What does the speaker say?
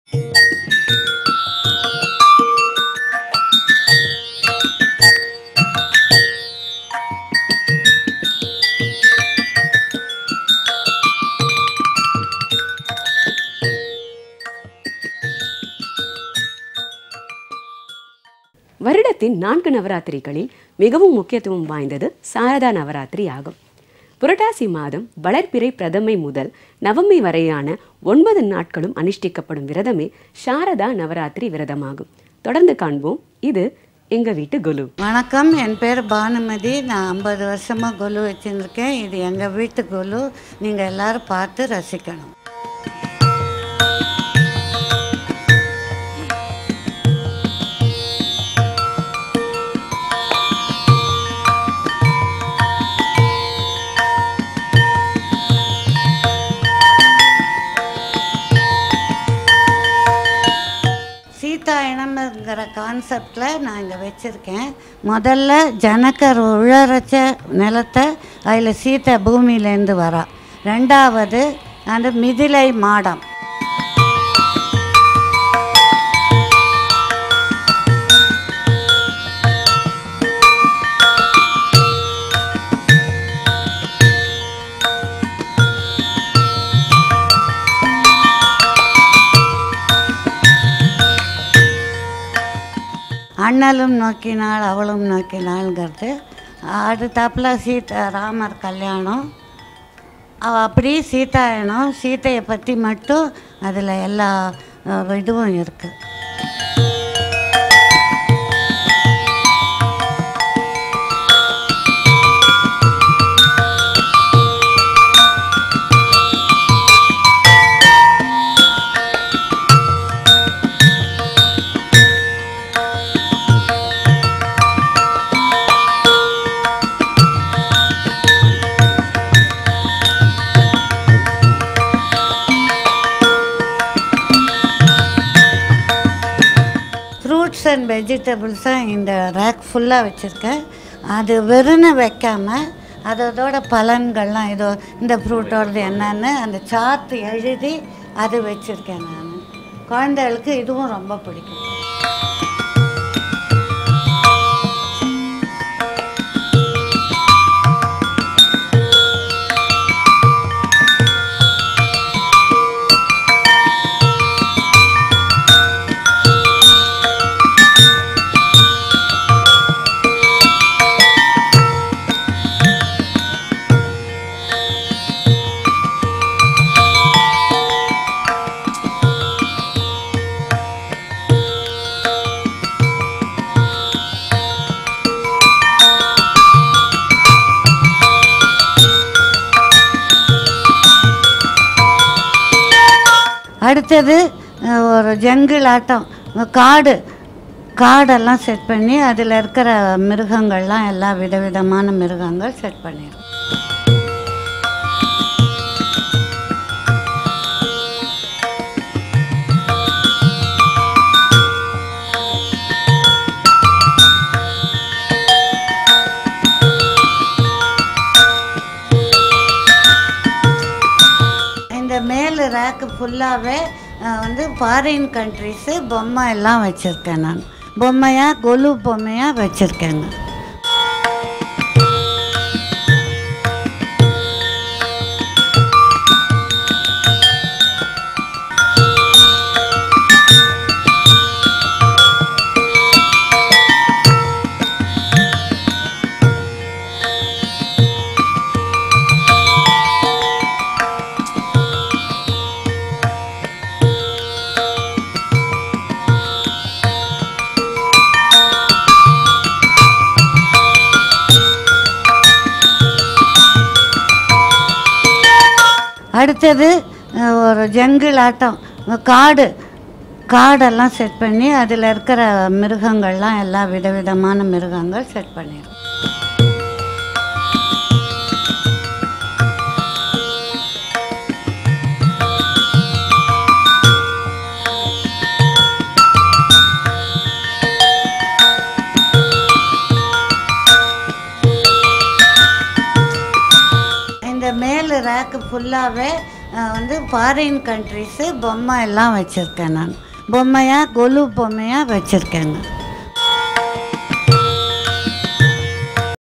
வருடத்தின் நான்கு நவராத்திரிகளில் மிகவும் முக்கியத்துவம் வாய்ந்தது சாரதா நவராத்திரி ஆகும் புரட்டாசி மாதம் வளர்பிறை பிரதமை முதல் நவமி வரையான ஒன்பது நாட்களும் அனுஷ்டிக்கப்படும் விரதமே சாரதா நவராத்திரி விரதமாகும் தொடர்ந்து காண்போம் இது எங்க வீட்டு குலு வணக்கம் என் பேர் பானுமதி நான் ஐம்பது வருஷமாக கொலு வச்சுருக்கேன் இது எங்கள் வீட்டு கொலு நீங்கள் எல்லாரும் பார்த்து ரசிக்கணும் சீதாயனம்ங்கிற கான்செப்டில் நான் இங்கே வச்சுருக்கேன் முதல்ல ஜனக்கர் உழறச்ச நிலத்தை அதில் சீத்தை பூமியிலேருந்து வரா ரெண்டாவது அந்த மிதிலை மாடம் அண்ணலும் நோக்கினாள் அவளும் நோக்கினாள்ங்கிறது அடுத்தாப்புல சீதா ராமர் கல்யாணம் அவ அப்படி சீதாயனம் சீதையை பற்றி மட்டும் அதில் எல்லா அஹ், இதுவும் இருக்குது ஃப்ரூட்ஸ் அண்ட் வெஜிடபிள்ஸும் இந்த ரேக் ஃபுல்லாக வச்சுருக்கேன் அது வெறுன்னு வைக்காமல் அதோட பலன்கள்லாம் இதோ இந்த ஃப்ரூட்டோடது என்னன்னு அந்த சார்ட் எழுதி அது வச்சுருக்கேன் நான் குழந்தைகளுக்கு இதுவும் ரொம்ப பிடிக்கும் அடுத்தது அஹ், ஒரு ஜங்கிள் ஆட்டம் காடு காடெல்லாம் செட் பண்ணி அதில் இருக்கிற மிருகங்கள்லாம் எல்லா விதவிதமான மிருகங்கள் செட் பண்ணிடும் இந்த மேல் ரேக்கு ஃபுல்லாகவே வந்து ஃபாரின் கண்ட்ரிஸு பொம்மை எல்லாம் வச்சுருக்கேன் நான் பொம்மையாக கொலு பொம்மையாக வச்சுருக்கேன் நான் அடுத்தது அஹ், ஒரு ஜங்கிள் ஆட்டம் காடு காடெல்லாம் செட் பண்ணி அதில் இருக்கிற மிருகங்கள்லாம் எல்லா விதவிதமான மிருகங்கள் செட் பண்ணிடும் இந்த மேல் ரேக்கு ஃபுல்லாகவே அஹ், வந்து ஃபாரின் கண்ட்ரிஸு பொம்மை எல்லாம் வச்சுருக்கேன் நான் பொம்மையாக கொலு பொம்மையாக வச்சுருக்கேங்க